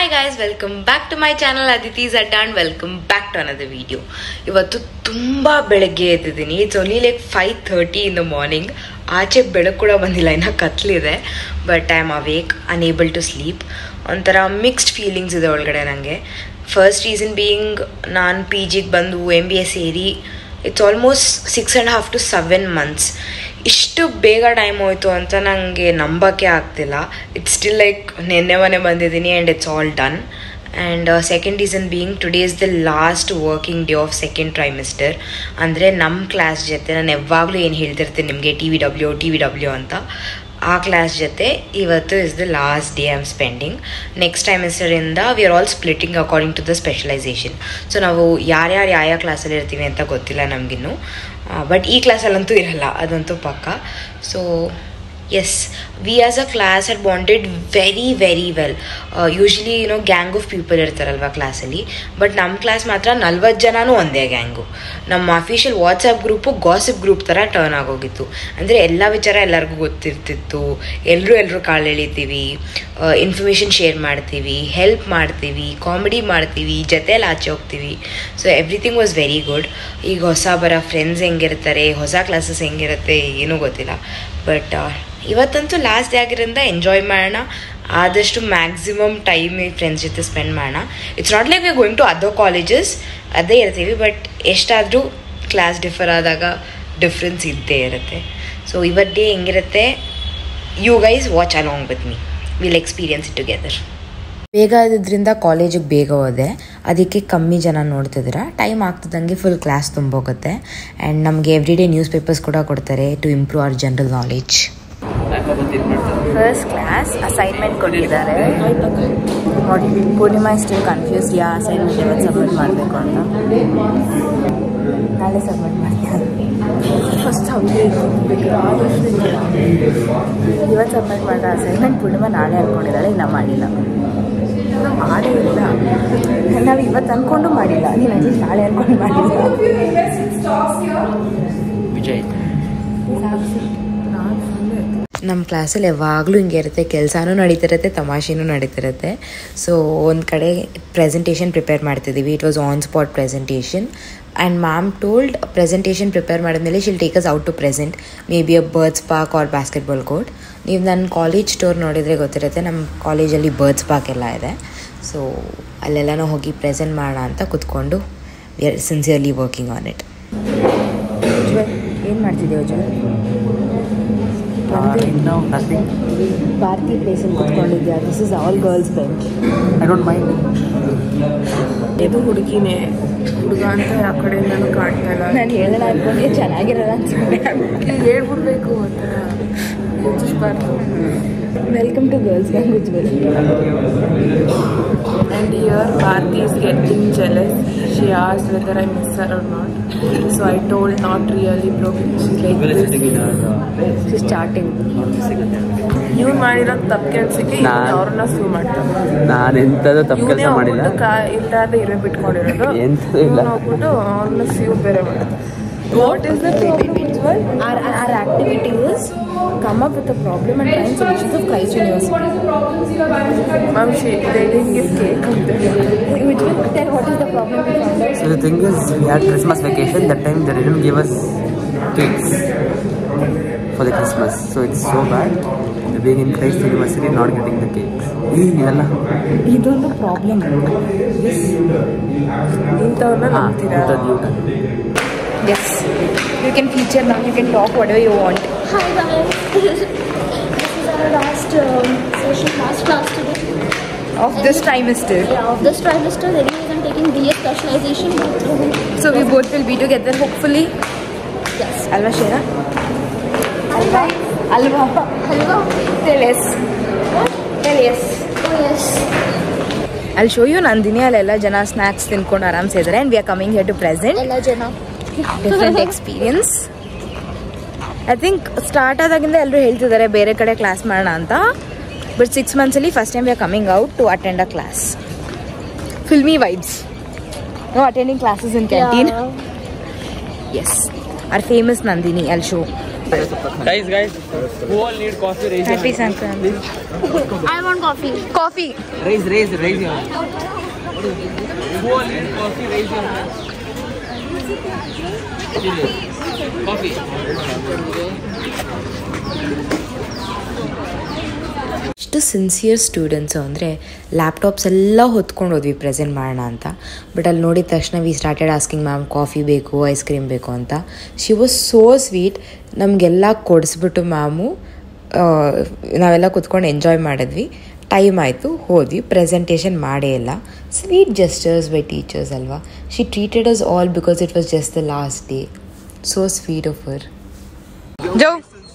Hi guys welcome back to my channel Aditi's Adda and welcome back to another video ಇವತ್ತು ತುಂಬ ಬೆಳಗ್ಗೆ ಎದ್ದಿದ್ದೀನಿ it's only like five thirty in the morning ಆಚೆ ಬೆಳಕು ಕೂಡ ಬಂದಿಲ್ಲ ಇನ್ನು ಕತ್ಲಿದೆ but I am awake unable to sleep ಒಂಥರ ಮಿಕ್ಸ್ಡ್ ಫೀಲಿಂಗ್ಸ್ ಇದೆ ಒಳಗಡೆ ನನಗೆ ಫಸ್ಟ್ ರೀಸನ್ ಬೀಯಿಂಗ್ ನಾನು ಪಿ ಜಿಗೆ ಬಂದು ಎಮ್ ಬಿ ಎ ಸೇರಿ it's almost six and half to seven months ಇಷ್ಟು ಬೇಗ ಟೈಮ್ ಹೋಯ್ತು ಅಂತ ನನಗೆ ನಂಬೋಕ್ಕೆ ಆಗ್ತಿಲ್ಲ ಇಟ್ಸ್ ಸ್ಟಿಲ್ ಲೈಕ್ ನಿನ್ನೆ ಮನೆ ಬಂದಿದ್ದೀನಿ and it's all done and second reason being today is the last working day of second trimester ಅಂದರೆ ನಮ್ಮ ಕ್ಲಾಸ್ ಜೊತೆ ನಾನು ಯಾವಾಗಲೂ ಏನು ಹೇಳ್ತಿರ್ತೀನಿ ನಿಮಗೆ T V W T V W ಅಂತ ಆ ಕ್ಲಾಸ್ ಜೊತೆ ಇವತ್ತು is the last day I am spending next ಟೈಮಿಸ್ಟರಿಂದ we are all splitting according to the specialization so ನಾವು ಯಾರ್ಯಾರು ಯಾವ ಯಾವ ಕ್ಲಾಸಲ್ಲಿ ಇರ್ತೀವಿ ಅಂತ ಗೊತ್ತಿಲ್ಲ ನಮಗಿನ್ನು ಬಟ್ ಈ ಕ್ಲಾಸಲ್ಲಂತೂ ಇರಲ್ಲ ಅದಂತೂ ಪಕ್ಕ so yes we as a class had bonded very very well usually you know gang of people ಇರ್ತಾರಲ್ವ ಕ್ಲಾಸಲ್ಲಿ ಬಟ್ ನಮ್ಮ ಕ್ಲಾಸ್ ಮಾತ್ರ ನಲ್ವತ್ತು ಜನನೂ ಒಂದೇ ಗ್ಯಾಂಗು ನಮ್ಮ official WhatsApp group gossip group ಥರ ಟರ್ನ್ ಆಗೋಗಿತ್ತು ಅಂದರೆ ಎಲ್ಲ ವಿಚಾರ ಎಲ್ಲರಿಗೂ ಗೊತ್ತಿರ್ತಿತ್ತು ಎಲ್ಲರೂ ಎಲ್ಲರೂ ಕಾಳು ಎಳಿತೀವಿ ಇನ್ಫಾರ್ಮೇಷನ್ ಶೇರ್ ಮಾಡ್ತೀವಿ ಹೆಲ್ಪ್ ಮಾಡ್ತೀವಿ ಕಾಮಿಡಿ ಮಾಡ್ತೀವಿ ಜೊತೆಲಿ ಆಚೆ ಹೋಗ್ತೀವಿ so everything was very good ಈಗ ಹೊಸ ಬರೋ ಫ್ರೆಂಡ್ಸ್ ಹೆಂಗಿರ್ತಾರೆ ಹೊಸ ಕ್ಲಾಸಸ್ ಹೆಂಗಿರುತ್ತೆ ಏನೂ ಗೊತ್ತಿಲ್ಲ ಬಟ್ ಇವತ್ತಂತೂ ಲಾಸ್ಟ್ ಡೇ ಆಗಿರೋದ್ರಿಂದ ಎಂಜಾಯ್ ಮಾಡೋಣ ಆದಷ್ಟು ಮ್ಯಾಕ್ಸಿಮಮ್ ಟೈಮ್ ಈ ಫ್ರೆಂಡ್ಸ್ ಜೊತೆ ಸ್ಪೆಂಡ್ ಮಾಡೋಣ it's not like we going to other colleges ಅದೇ ಇರ್ತೀವಿ ಬಟ್ ಎಷ್ಟಾದರೂ ಕ್ಲಾಸ್ ಡಿಫರ್ ಆದಾಗ ಡಿಫ್ರೆನ್ಸ್ ಇದ್ದೇ ಇರುತ್ತೆ ಸೊ ಇವತ್ತು ಡೇ ಹೆಂಗಿರುತ್ತೆ you guys watch along with me will experience it together ಬೇಗ ಇದ್ರಿಂದ ಕಾಲೇಜಿಗೆ ಬೇಗ ಹೋದೆ ಅದಕ್ಕೆ ಕಮ್ಮಿ ಜನ ನೋಡ್ತಿದ್ದೀರ ಟೈಮ್ ಆಗ್ತಿದ್ದಂಗೆ ಫುಲ್ ಕ್ಲಾಸ್ ತುಂಬೋಗುತ್ತೆ ಆ್ಯಂಡ್ ನಮಗೆ ಎವ್ರಿ ಡೇ ನ್ಯೂಸ್ ಪೇಪರ್ಸ್ ಕೂಡ ಕೊಡ್ತಾರೆ to improve our general knowledge first class assignment ಕೊಟ್ಟಿದ್ದಾರೆ ನೋಡಿ Purnima still confuse yeah assignment ಇವತ್ತು ಸಬ್ಮಿಟ್ ಮಾಡಬೇಕು ಅಂತ ನಾಳೆ ಸಬ್ಮಿಟ್ ಮಾಡ್ತೀನಿ ಫಸ್ಟ್ ಹಂಗೆ ಇವತ್ತು ಸಬ್ಮಿಟ್ ಮಾಡಿದ ಅಸೈನ್ಮೆಂಟ್ ಪೂರ್ಣಿಮಾ ನಾಳೆ ಅಂದ್ಕೊಂಡಿದ್ದಾಳೆ ಇಲ್ಲ ಮಾಡಿಲ್ಲ ಮಾಡೇ ಇಲ್ಲ ನಾವು ಇವತ್ತು ಅಂದ್ಕೊಂಡು ಮಾಡಿಲ್ಲ ನೀನು ಅಟ್ಲೀಸ್ಟ್ ನಾಳೆ ಅಂದ್ಕೊಂಡು ಮಾಡಿಲ್ಲ ವಿಜಯ್ ನಮ್ಮ ಕ್ಲಾಸಲ್ಲಿ ಯಾವಾಗಲೂ ಹಿಂಗೆ ಇರುತ್ತೆ ಕೆಲಸನೂ ನಡೀತಿರುತ್ತೆ ತಮಾಷೆನೂ ನಡೀತಿರುತ್ತೆ ಸೊ ಒಂದು ಕಡೆ ಪ್ರೆಸೆಂಟೇಷನ್ ಪ್ರಿಪೇರ್ ಮಾಡ್ತಿದ್ದೀವಿ it was on spot presentation and ma'am told presentation prepare ಮಾಡಿದ್ಮೇಲೆ she'll take us out to present maybe a birds park or basketball court ನೀವು ನನ್ನ ಕಾಲೇಜ್ ಸ್ಟೋರ್ ನೋಡಿದರೆ ಗೊತ್ತಿರುತ್ತೆ ನಮ್ಮ ಕಾಲೇಜಲ್ಲಿ ಬರ್ಡ್ಸ್ ಪಾರ್ಕ್ ಎಲ್ಲ ಇದೆ ಸೊ ಅಲ್ಲೆಲ್ಲನೂ ಹೋಗಿ ಪ್ರೆಸೆಂಟ್ ಮಾಡೋಣ ಅಂತ ಕೂತ್ಕೊಂಡು we are sincerely working on it ಏನು ಮಾಡ್ತಿದ್ದೀವಿ ಜೋ ನೋ ನಥಿಂಗ್ ಭಾರತಿ ಪ್ಲೇಸಲ್ಲಿ ಕೂತ್ಕೊಂಡಿದ್ಯಾ this is all girls bench I don't mind ಇದು ಹುಡುಗಿನೇ ಹುಡುಗ ಅಂತ ಆ ಕಡೆಯಿಂದನೂ ಕಾಣ್ತಾ ಇಲ್ಲ ನಾನು ಹೇಳೋಣ ಅನ್ಕೊಂಡೆ ಚೆನ್ನಾಗಿರಲ್ಲ ಅನ್ಸುತ್ತೆ ಇಲ್ಲಿ ಹೇಳ್ಬಿಡ್ಬೇಕು ಒಂಥರ ಯೋಚಿಸ್ಬಾರ್ದು welcome to girls language well and here Bharathi is getting jealous she as whether I miss her or not so I told not really bro she starting ಇವ್ನು ಮಾಡಿರೋ ತಪ್ಪು ಕೆಲಸಕ್ಕೆ ನಾನ್- ಅವ್ರನ್ನ ಸೂ ಮಾಡ್ತಾರೆ ನಾನು ಎಂಥದ್ದು ತಪ್ಪು ಇವನೇ ಕೆಲಸ ಮಾಡಿಲ್ಲ ಹೋಗ್ಬಿಟ್ಟು ಇಲ್ಲಾರ್ದೆ ಇರೋ ಬಿಟ್ಕೊಂಡಿರೋದು ಎಂಥದ್ದು ಇಲ್ಲ. ಇವ್ನು ಹೋಗ್ಬಿಟ್ಟು ಅವ್ರನ್ನ ಸೀವ್ ಬೇರೆ ಮಾಡ್ತಾರೆ what is the our, our activity was come up with a problem and find solutions of Christ University. Ma'am she they didn't give cake ಅಂತ Which will tell what is the problem we found out. So the thing is, we had Christmas vacation. That time they didn't give us cakes for the Christmas. So it's so bad. Being in Christ University, not getting the cakes. ಈ ಇದೆಲ್ಲ ಇದೊಂದು problem ಇಂಥವ್ರನ್ನ ಹಾಂ ನಂಬ್ತೀರಾ ಇಂಥದ್ದು yes you can feature ನಾವು you can talk whatever you want Hi guys, this is our last um, session, last class today. Of this time is still Yeah, of this trimester, anyways, I'm taking BA specialization. But, um, so we both will be together hopefully yes. ಅಲ್ವಾ ಶೇರಾ ಅಲ್ವಾ ಅಲ್ವಾ Hello. Tell yes tell yes Oh yes. ಅಲ್ಲಿ show you Nandini ಅಲ್ಲೆಲ್ಲ ಜನ snacks ತಿನ್ಕೊಂಡು ಆರಾಮ್ಸೆ ಇದ್ದಾರೆ and we are coming here to present Ella Jenna. Different experience I think start ಆದಾಗಿಂದ ಎಲ್ಲರೂ ಹೇಳ್ತಿದ್ದಾರೆ ಬೇರೆ ಕಡೆ ಕ್ಲಾಸ್ ಮಾಡೋಣ ಅಂತ ಬಟ್ ಸಿಕ್ಸ್ ಮಂತ್ಸಲ್ಲಿ first time we are coming out to attend a class filmy vibes no attending classes in canteen Yeah. ಎಸ್ ಆರ್ ಫೇಮಸ್ ನಂದಿನಿ ಅಲ್ಲಿ show Guys, guys, who all need coffee? Raise your happy Sankranti I want coffee. Coffee Raise, raise, raise your hand. Who all need coffee? Raise your hand. Coffee. ಎಷ್ಟು sincere students ಅಂದರೆ laptops ಎಲ್ಲ ಹೊತ್ಕೊಂಡು ಹೋದ್ವಿ present ಮಾಡೋಣ ಅಂತ but ಅಲ್ಲಿ ನೋಡಿದ ತಕ್ಷಣ we started asking ma'am coffee ಬೇಕು ಐಸ್ ಕ್ರೀಮ್ ಬೇಕು ಅಂತ ಶಿ ವಾಸ್ ಸೋ ಸ್ವೀಟ್ ನಮಗೆಲ್ಲ ಕೊಡಿಸ್ಬಿಟ್ಟು ಮ್ಯಾಮು ನಾವೆಲ್ಲ ಕುತ್ಕೊಂಡು ಎಂಜಾಯ್ ಮಾಡಿದ್ವಿ ಟೈಮ್ ಆಯಿತು ಹೋದ್ವಿ ಪ್ರೆಸೆಂಟೇಷನ್ ಮಾಡೇ ಇಲ್ಲ ಸ್ವೀಟ್ ಜಸ್ಟರ್ಸ್ ಬೈ ಟೀಚರ್ಸ್ ಅಲ್ವಾ she treated us all because it was just the last day so sweet of her Joe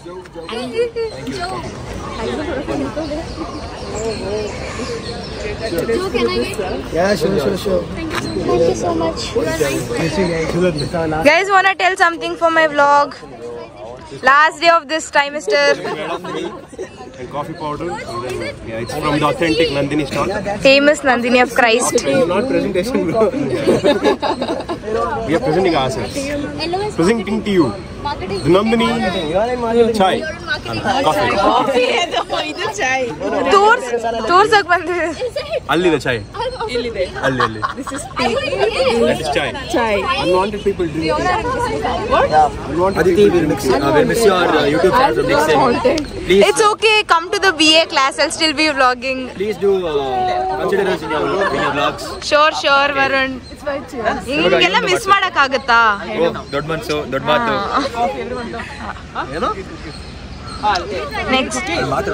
Joe, can I get? Yeah, sure, sure, sure. Thank you so much. Guys, wanna tell something for my vlog? Last day of this trimester. and coffee powder. Yeah, it's from the authentic Nandini stall. Famous Nandini of Christ. Not presentation, bro. we are presenting ourselves. Hello, is Presenting to you marketing. the Nandini chai and coffee. ತೋರ್ಸ್ ತೋರ್ಸಕ್ ಬಂದಿದೆ Ali the chai. Ali, Ali. This is That is chai. Chai. Unwanted people drink it. What? Unwanted Aditi will mix, uh, will miss your uh, YouTube channel from next time. Please, it's okay come to the B A class I'll still be vlogging please do uh, consider us in your, in your vlogs. Sure sure Varun ಹಿಂಗೆಲ್ಲ miss ಮಾಡಕ್ ಆಗುತ್ತಾ Oh, ದೊಡ್ಡ ಮನ್ಸು ದೊಡ್ಡ ಮಾತು next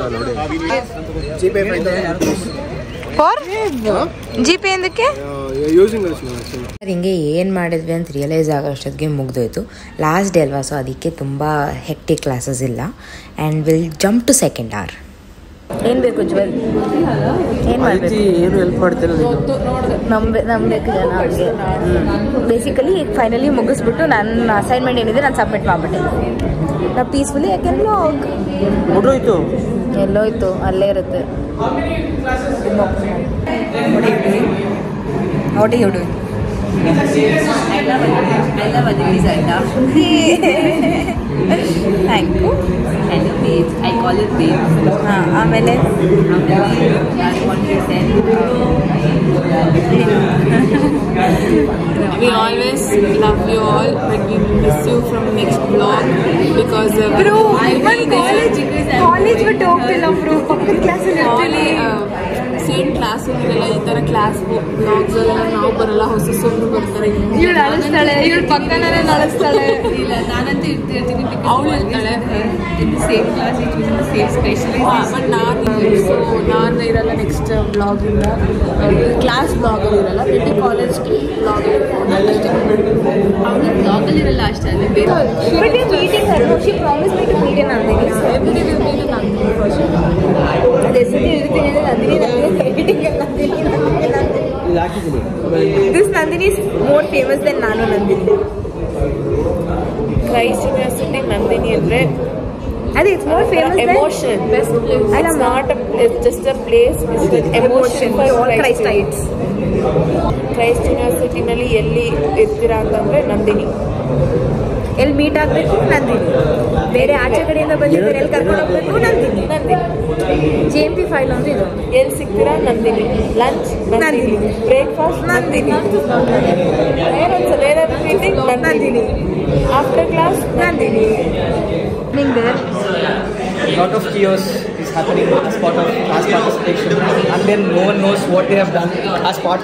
for G pay ಎಂದಕ್ಕೆ using this now actually. ಹಿಂಗೆ ಏನು ಮಾಡಿದ್ವಿ ಅಂತ ರಿಯಲೈಸ್ ಆಗೋ ಅಷ್ಟೊತ್ತಿಗೆ ಮುಗ್ದೋಯ್ತು ಲಾಸ್ಟ್ ಡೇ ಅಲ್ವಾ ಸೊ ಅದಕ್ಕೆ ತುಂಬ ಹೆಕ್ಟಿಕ್ ಕ್ಲಾಸಸ್ ಇಲ್ಲ and will jump to second or ಏನು ಬೇಕು ಜ್ವಲ್ ಏನು ಅದಕ್ಕೆ ಏನು ಹೆಲ್ಪ್ ಮಾಡ್ತಿಲ್ಲ ನೀನು ನಂಬೆ ನಂಬೇಕು ಜನ ಹಂಗೆ ಬೇಸಿಕಲಿ ಈಗ ಫೈನಲಿ ಮುಗಿಸ್ಬಿಟ್ಟು ನನ್ನ ಅಸೈನ್ಮೆಂಟ್ ಏನಿದೆ ನಾನು ಸಬ್ಮಿಟ್ ಮಾಡಿಬಿಟ್ಟೆ ನಾ ಪೀಸ್ಫುಲಿ ಯಾಕೆಲ್ಲೋ ಮುಡ್ರೋಯ್ತು ಎಲ್ಲೋಯ್ತು ಅಲ್ಲೇ ಇರುತ್ತೆ what you doing I love Aditi's Aida. Thank you. and a babe. I call it babe. ಹಾಂ ಆಮೇಲೆ That's what he said. We always love you all, but we miss you from next vlog because uh, bro I college college ಬಿಟ್ಟು ಹೋಗ್ತಿಲ್ಲ bro ಪಕ್ಕದ ಕ್ಲಾಸಲ್ಲಿ ಇರ್ತೀನಿ same class ಇರಲ್ಲ ಈ ತರ ಕ್ಲಾಸ್ ಬ್ಲಾಗ್ಸ್ ಎಲ್ಲ ನಾವು ಬರಲ್ಲ ಹೊಸ ಸೊಬ್ರು ಬರ್ತಾರೆ ಇವಳು ಅಳಿಸ್ತಾಳೆ ಇವಳು ಪಕ್ಕನೇ ಅಳಿಸ್ತಾಳೆ ಇಲ್ಲ ನಾನಂತೂ ಇರ್ತಿರ್ತೀನಿ ಅವಳು ಇರ್ತಾಳೆ in same class it in same specialist but ನಾನು ಸೊ ನಾನು ಇರಲ್ಲ ನೆಕ್ಸ್ಟ್ ಬ್ಲಾಗಿಂದ ಕ್ಲಾಸ್ ಬ್ಲಾಗಲ್ಲಿ ಇರಲ್ಲ ಬೇಬಿ ಕಾಲೇಜ್ ಬ್ಲಾಗ್ ಅವಳು ಬ್ಲಾಗಲ್ಲಿ ಇರಲ್ಲ ಅಷ್ಟೇ ಅಲ್ಲಿ ಬೇರೆ but you meeting her she promise me to meet in Nandini ಅದೇ ಸರಿ ಇರ್ತೀನಿ ಅಂದ್ರೆ ನಂದಿನಿ ನಂದಿನಿ ಮೀಟಿಂಗ್ ನಂದಿನಿ ನಂದಿನಿ ನಂದಿನಿ ಇದು ಹಾಕಿದ್ದೀನಿ this Nandini is more famous then ನಾನು ನಂದಿನಿ ಕ್ರೈಸ್ಟ್ ಯೂನಿವರ್ಸಿಟಿ ನಂದಿನಿ ಅಂದ್ರೆ ಅದೇ it's more famous emotion best place ಅಲ್ಲ, it's not it's just a place emotion Christ it's Christ ಯೂನಿವರ್ಸಿಟಿನಲ್ಲಿ ಎಲ್ಲಿ ಇರ್ತೀರಾ ಅಂತಂದ್ರೆ ನಂದಿನಿ ಎಲ್ಲಿ ಮೀಟ್ ಆಗಬೇಕು ನಂದಿನಿ ಬೇರೆ ಆಚೆ ಕಡೆಯಿಂದ ಬಂದಿದ್ದಾರೆ ಎಲ್ಲಿ ಕರ್ಕೊಂಡು ಹೋಗ್ಬೇಕು Nandini Nandini J M P file ಅಂದ್ರೆ ಇದು ಎಲ್ಲಿ ಸಿಗ್ತೀರಾ ನಂದಿನಿ ಲಂಚ್ ನಂದಿನಿ ಬ್ರೇಕ್ಫಾಸ್ಟ್ ನಂದಿನಿ ಬೇರೆ meeting Nandini after class Nandini ನಿಂಗೆ lot of chaos is happening as part of class participation and then no one knows what they have done as part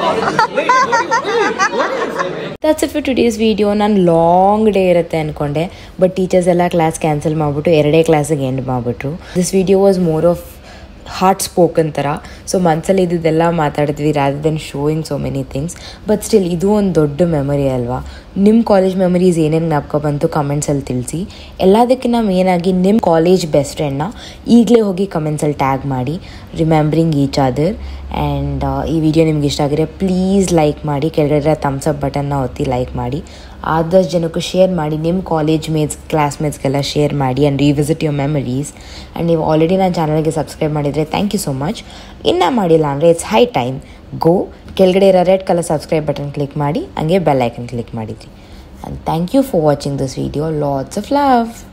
that's it for today's video ನಾನು long day ಇರುತ್ತೆ ಅಂದ್ಕೊಂಡೆ but teachers ಎಲ್ಲ class cancel ಮಾಡಿಬಿಟ್ಟು ಎರಡೇ ಕ್ಲಾಸಿಗೆ end ಮಾಡಿಬಿಟ್ರು this video was more of heart spoken ಥರ so ಮನಸ್ಸಲ್ಲಿ ಇದ್ದಿದ್ದೆಲ್ಲ ಮಾತಾಡಿದ್ವಿ rather then showing so many things but still ಇದು ಒಂದು ದೊಡ್ಡ ಮೆಮೊರಿ ಅಲ್ವಾ ನಿಮ್ಮ ಕಾಲೇಜ್ ಮೆಮರೀಸ್ ಏನೇನು ಜ್ಞಾಪಕ ಬಂತು ಕಮೆಂಟ್ಸಲ್ಲಿ ತಿಳಿಸಿ ಎಲ್ಲದಕ್ಕಿಂತ ಮೇನಾಗಿ ನಿಮ್ಮ ಕಾಲೇಜ್ ಬೆಸ್ಟ್ ಫ್ರೆಂಡ್ನ ಈಗಲೇ ಹೋಗಿ ಕಮೆಂಟ್ಸಲ್ಲಿ ಟ್ಯಾಗ್ ಮಾಡಿ ರಿಮೆಂಬ್ರಿಂಗ್ ಈಚ್ ಅದರ್ ಆ್ಯಂಡ್ ಈ ವಿಡಿಯೋ ನಿಮ್ಗೆ ಇಷ್ಟ ಆಗಿದ್ರೆ ಪ್ಲೀಸ್ ಲೈಕ್ ಮಾಡಿ ಕೆಳಗಡೆ ಥಮ್ಸ್ ಅಪ್ ಬಟನ್ನ ಒತ್ತಿ ಲೈಕ್ ಮಾಡಿ ಆದಷ್ಟು ಜನಕ್ಕೂ ಶೇರ್ ಮಾಡಿ ನಿಮ್ಮ ಕಾಲೇಜ್ ಮೇಟ್ಸ್ ಕ್ಲಾಸ್ಮೇಟ್ಸ್ಗೆಲ್ಲ ಶೇರ್ ಮಾಡಿ and revisit your memories and ನೀವು ಆಲ್ರೆಡಿ ನನ್ನ ಚಾನಲ್ಗೆ ಸಬ್ಸ್ಕ್ರೈಬ್ ಮಾಡಿದರೆ ಥ್ಯಾಂಕ್ ಯು ಸೊ ಮಚ್ ಇನ್ನೂ ಮಾಡಿಲ್ಲ ಅಂದರೆ ಇಟ್ಸ್ ಹೈ ಟೈಮ್ ಗೋ ಕೆಳಗಡೆ ಇರೋ red colour subscribe button click ಮಾಡಿ ಹಂಗೆ ಬೆಲ್ ಐಕನ್ ಕ್ಲಿಕ್ ಮಾಡಿದ್ರಿ and thank you for watching this video lots of love